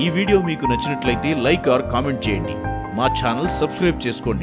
video మీకు నచ్చినట్లయితే like are comment చేయండి మా ఛానల్ సబ్స్క్రైబ్ చేసుకోండి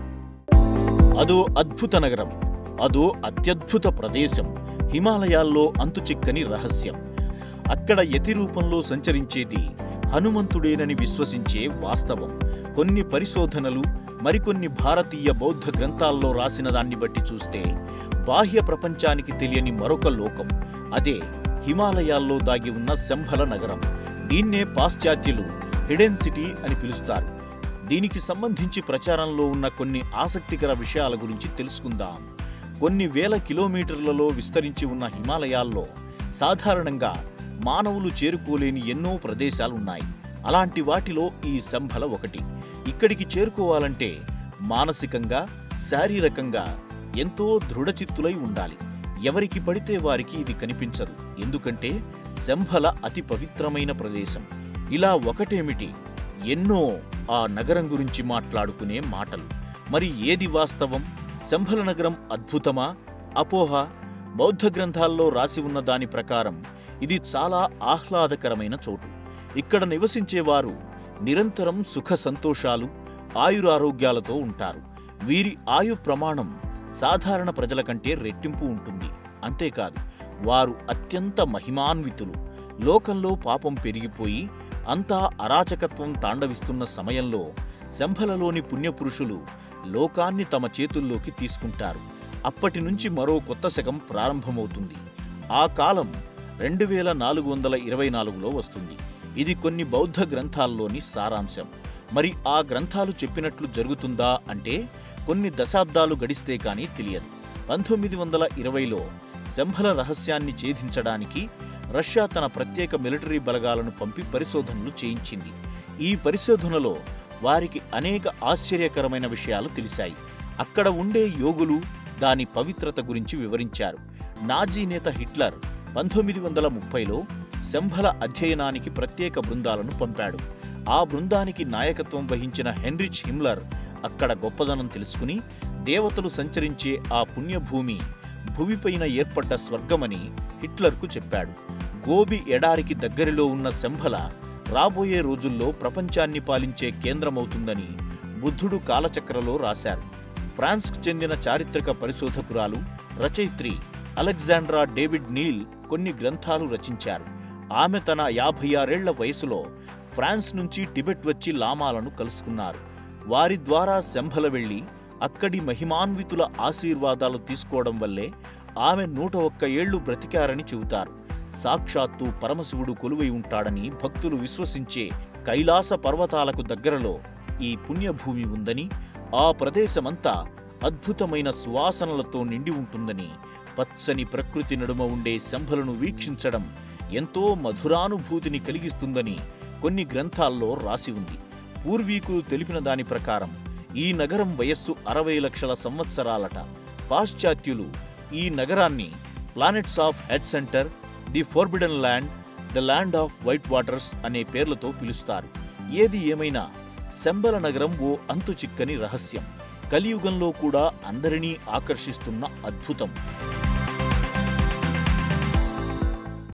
అదో అద్భుత నగరం అదో అత్యద్భుత ప్రదేశం హిమాలయాల్లో అంతుచిక్కని రహస్యం అక్కడ యతి రూపంలో సంచరించేది హనుమంతుడేనని విశ్వసించే వాస్తవం కొన్ని పరిశోధనలు మరికొన్ని భారతీయ బౌద్ధ గ్రంథాల్లో రాసిన దాన్ని బట్టి చూస్తే బాహ్య ప్రపంచానికి తెలియని మరొక లోకం అదే హిమాలయాల్లో దాగి ఉన్న శంభల నగరం దీన్నే పాశ్చాత్యులు హిడెన్ సిటీ అని పిలుస్తారు దీనికి సంబంధించి ప్రచారంలో ఉన్న కొన్ని ఆసక్తికర విషయాల గురించి తెలుసుకుందాం కొన్ని వేల కిలోమీటర్లలో విస్తరించి ఉన్న హిమాలయాల్లో సాధారణంగా మానవులు చేరుకోలేని ఎన్నో ప్రదేశాలున్నాయి అలాంటి వాటిలో ఈ శంభల ఒకటి ఇక్కడికి చేరుకోవాలంటే మానసికంగా శారీరకంగా ఎంతో దృఢచిత్తులై ఉండాలి ఎవరికి పడితే వారికి ఇది కనిపించదు ఎందుకంటే శంభల అతి పవిత్రమైన ప్రదేశం ఇలా ఒకటేమిటి ఎన్నో ఆ నగరం గురించి మాట్లాడుకునే మాటలు మరి ఏది వాస్తవం శంభల నగరం అద్భుతమా అపోహ బౌద్ధ గ్రంథాల్లో రాసి ఉన్న దాని ప్రకారం ఇది చాలా ఆహ్లాదకరమైన చోటు ఇక్కడ నివసించేవారు నిరంతరం సుఖ సంతోషాలు ఆయురారోగ్యాలతో ఉంటారు వీరి ఆయు ప్రమాణం సాధారణ ప్రజల కంటే రెట్టింపు ఉంటుంది అంతేకాదు వారు అత్యంత మహిమాన్వితులు లోకంలో పాపం పెరిగిపోయి అంతా అరాచకత్వం తాండవిస్తున్న సమయంలో శంభలలోని పుణ్యపురుషులు లోకాన్ని తమ చేతుల్లోకి తీసుకుంటారు అప్పటి నుంచి మరో కొత్త శకం ప్రారంభమవుతుంది ఆ కాలం రెండు వేల నాలుగు వందల ఇరవై నాలుగులో వస్తుంది ఇది కొన్ని బౌద్ధ గ్రంథాల్లోని సారాంశం మరి ఆ గ్రంథాలు చెప్పినట్లు జరుగుతుందా అంటే కొన్ని దశాబ్దాలు గడిస్తే కానీ తెలియదు పంతొమ్మిది వందల ఇరవైలో శంభల రహస్యాన్ని ఛేదించడానికి రష్యా తన ప్రత్యేక మిలిటరీ బలగాలను పంపి పరిశోధనలు చేయించింది ఈ పరిశోధనలో వారికి అనేక ఆశ్చర్యకరమైన విషయాలు తెలిసాయి అక్కడ ఉండే యోగులు దాని పవిత్రత గురించి వివరించారు నాజీ నేత హిట్లర్ పంతొమ్మిది వందల ముప్పైలో శంభల అధ్యయనానికి ప్రత్యేక బృందాలను పంపాడు ఆ బృందానికి నాయకత్వం వహించిన హెన్రిచ్ హిమ్లర్ అక్కడ గొప్పదనం తెలుసుకుని దేవతలు సంచరించే ఆ పుణ్యభూమి భూమిపైన ఏర్పడ్డ స్వర్గమని హిట్లర్కు చెప్పాడు గోబి ఎడారికి దగ్గరలో ఉన్న శంభల రాబోయే రోజుల్లో ప్రపంచాన్ని పాలించే కేంద్రమవుతుందని బుద్ధుడు కాలచక్రలో రాశారు ఫ్రాన్స్కు చెందిన చారిత్రక పరిశోధకురాలు రచయిత్రి అలెగ్జాండ్రా డేవిడ్ నీల్ కొన్ని గ్రంథాలు రచించారు ఆమె తన యాభై ఆరేళ్ల వయసులో ఫ్రాన్స్ నుంచి టిబెట్ వచ్చి లామాలను కలుసుకున్నారు వారి ద్వారా శంభల వెళ్లి అక్కడి మహిమాన్వితుల ఆశీర్వాదాలు తీసుకోవడం వల్లే ఆమె నూట ఒక్క ఏళ్లు బ్రతికారని చెబుతారు సాక్షాత్తు పరమశివుడు కొలువై ఉంటాడని భక్తులు విశ్వసించే కైలాస పర్వతాలకు దగ్గరలో ఈ పుణ్యభూమి ఉందని ఆ ప్రదేశమంతా అద్భుతమైన సువాసనలతో నిండి ఉంటుందని పచ్చని ప్రకృతి నడుమ ఉండే శంభలను వీక్షించడం ఎంతో మధురానుభూతిని కలిగిస్తుందని కొన్ని గ్రంథాల్లో రాసి ఉంది పూర్వీకులు తెలిపిన దాని ప్రకారం ఈ నగరం వయస్సు అరవై లక్షల సంవత్సరాలట పాశ్చాత్యులు ఈ నగరాన్ని planets of head center the forbidden land the land of white waters అనే పేర్లతో పిలుస్తారు ఏది ఏమైనా శంబల నగరం ఓ అంతుచిక్కని రహస్యం కలియుగంలో కూడా అందరినీ ఆకర్షిస్తున్న అద్భుతం